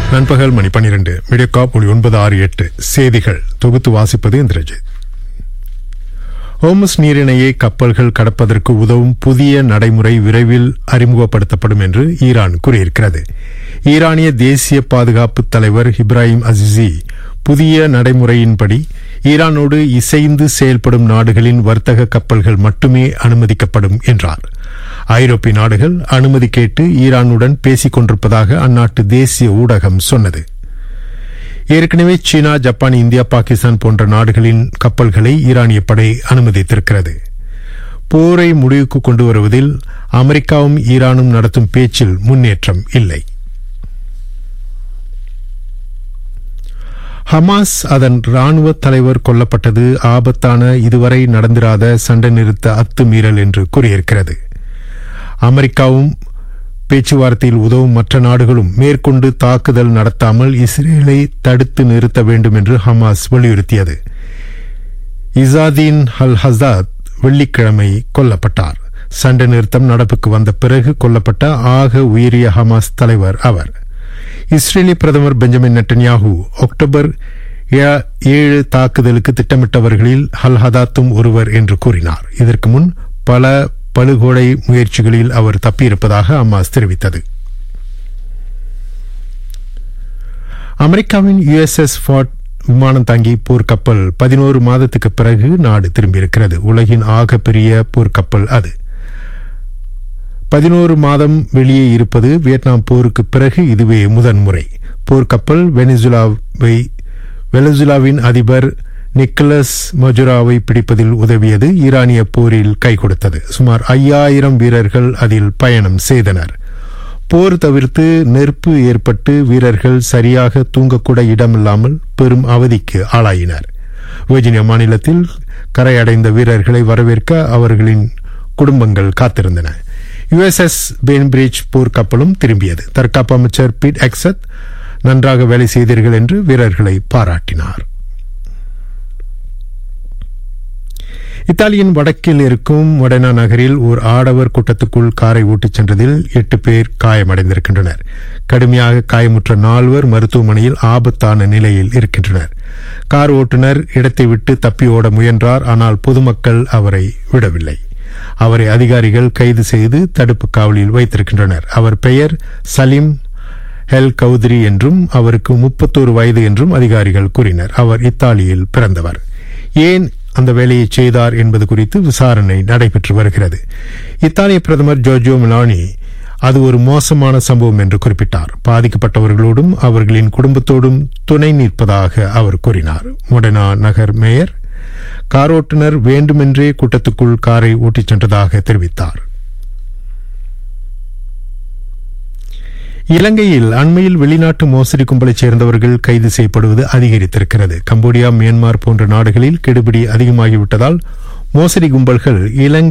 நண்பகல் மணி பன்னிரண்டு மீடியோகாப் மொழி ஒன்பது ஆறு எட்டு செய்திகள் தொகுத்து வாசிப்பது இந்திரஜித் ஹோமஸ் நீரிணையை கப்பல்கள் கடப்பதற்கு உதவும் புதிய நடைமுறை விரைவில் அறிமுகப்படுத்தப்படும் என்று ஈரான் கூறியிருக்கிறது ஈரானிய தேசிய பாதுகாப்பு தலைவர் இப்ராஹிம் அசிசி புதிய நடைமுறையின்படி ஈரானோடு இசைந்து செயல்படும் நாடுகளின் வர்த்தக கப்பல்கள் மட்டுமே அனுமதிக்கப்படும் என்றார் ஐரோப்பிய நாடுகள் அனுமதி கேட்டு ஈரானுடன் பேசிக் கொண்டிருப்பதாக அந்நாட்டு தேசிய ஊடகம் சொன்னது ஏற்கனவே சீனா ஜப்பான் இந்தியா பாகிஸ்தான் போன்ற நாடுகளின் கப்பல்களை ஈரானிய படை அனுமதித்திருக்கிறது போரை முடிவுக்கு கொண்டு வருவதில் அமெரிக்காவும் ஈரானும் நடத்தும் பேச்சில் முன்னேற்றம் இல்லை ஹமாஸ் அதன் ராணுவ தலைவர் கொல்லப்பட்டது ஆபத்தான இதுவரை நடந்திராத சண்டை நிறுத்த அத்துமீறல் என்று கூறியிருக்கிறது அமெரிக்காவும் பேச்சுவார்த்தையில் உதவும் மற்ற நாடுகளும் மேற்கொண்டு தாக்குதல் நடத்தாமல் இஸ்ரேலை தடுத்து நிறுத்த வேண்டும் என்று ஹமாஸ் வலியுறுத்தியது இசாதீன் அல் ஹசாத் வெள்ளிக்கிழமை கொல்லப்பட்டார் சண்டை நிறுத்தம் நடப்புக்கு வந்த பிறகு கொல்லப்பட்ட ஆக உயரிய ஹமாஸ் தலைவர் அவர் இஸ்ரேலிய பிரதமர் பெஞ்சமின் நெட்டன்யாஹூ அக்டோபர் ஏழு தாக்குதலுக்கு திட்டமிட்டவர்களில் ஹல் ஹதாத்தும் ஒருவர் என்று கூறினார் இதற்கு முன் பல படுகொலை முயற்சிகளில் அவர் தப்பியிருப்பதாக அம்மாஸ் தெரிவித்தது அமெரிக்காவின் யுஎஸ்எஸ் ஃபார்ட் விமானம் தாங்கி போர்க்கப்பல் பதினோரு மாதத்துக்கு பிறகு நாடு திரும்பியிருக்கிறது உலகின் ஆக பெரிய போர்க்கப்பல் அது பதினோரு மாதம் வெளியே இருப்பது வியட்நாம் போருக்கு பிறகு இதுவே முதன்முறை போர்க்கப்பல் வெனிசுலாவை வெனிசுலாவின் அதிபர் நிக்கலஸ் மஜுராவை பிடிப்பதில் உதவியது ஈரானிய போரில் கை கொடுத்தது சுமார் ஐயாயிரம் வீரர்கள் அதில் பயணம் செய்தனர் போர் தவிர்த்து நெருப்பு ஏற்பட்டு வீரர்கள் சரியாக தூங்கக்கூட இடமில்லாமல் பெரும் அவதிக்கு ஆளாயினர் வெர்ஜினியா மாநிலத்தில் கரையடைந்த வீரர்களை வரவேற்க அவர்களின் குடும்பங்கள் காத்திருந்தன யுஎஸ்எஸ் பேன்பிரிட்ஜ் போர்க்கப்பலும் திரும்பியது தற்காப்பு அமைச்சர் பீட் எக்ஸத் நன்றாக வேலை செய்தீர்கள் என்று வீரர்களை பாராட்டினார் இத்தாலியின் வடக்கில் இருக்கும் மொடனா நகரில் ஓர் ஆடவர் கூட்டத்துக்குள் காரை ஓட்டிச் சென்றதில் எட்டு பேர் காயமடைந்திருக்கின்றனர் கடுமையாக காயமுற்ற நால்வர் மருத்துவமனையில் ஆபத்தான நிலையில் இருக்கின்றனர் கார் ஓட்டுநர் இடத்தை விட்டு தப்பி ஓட முயன்றார் ஆனால் பொதுமக்கள் அவரை விடவில்லை அவரை அதிகாரிகள் கைது செய்து தடுப்பு காவலில் வைத்திருக்கின்றனர் அவர் பெயர் சலீம் ஹெல் கௌத்ரி என்றும் அவருக்கு முப்பத்தோரு வயது என்றும் அதிகாரிகள் கூறினர் அவர் இத்தாலியில் பிறந்தவர் ஏன் அந்த வேலையை செய்தார் என்பது குறித்து விசாரணை நடைபெற்று வருகிறது இத்தாலிய பிரதமர் ஜோர்ஜியோ மிலானி அது ஒரு மோசமான சம்பவம் என்று குறிப்பிட்டார் பாதிக்கப்பட்டவர்களோடும் அவர்களின் குடும்பத்தோடும் துணை நிற்பதாக அவர் கூறினார் மொடனா நகர் மேயர் காரோட்டுநர் வேண்டுமென்றே கூட்டத்துக்குள் காரை ஓட்டிச் சென்றதாக தெரிவித்தார் இலங்கையில் அண்மையில் வெளிநாட்டு மோசடி கும்பலைச் சேர்ந்தவர்கள் கைது செய்யப்படுவது அதிகரித்திருக்கிறது கம்போடியா மியான்மர் போன்ற நாடுகளில் கெடுபிடி அதிகமாகிவிட்டதால் மோசடி கும்பல்கள் இலங்கை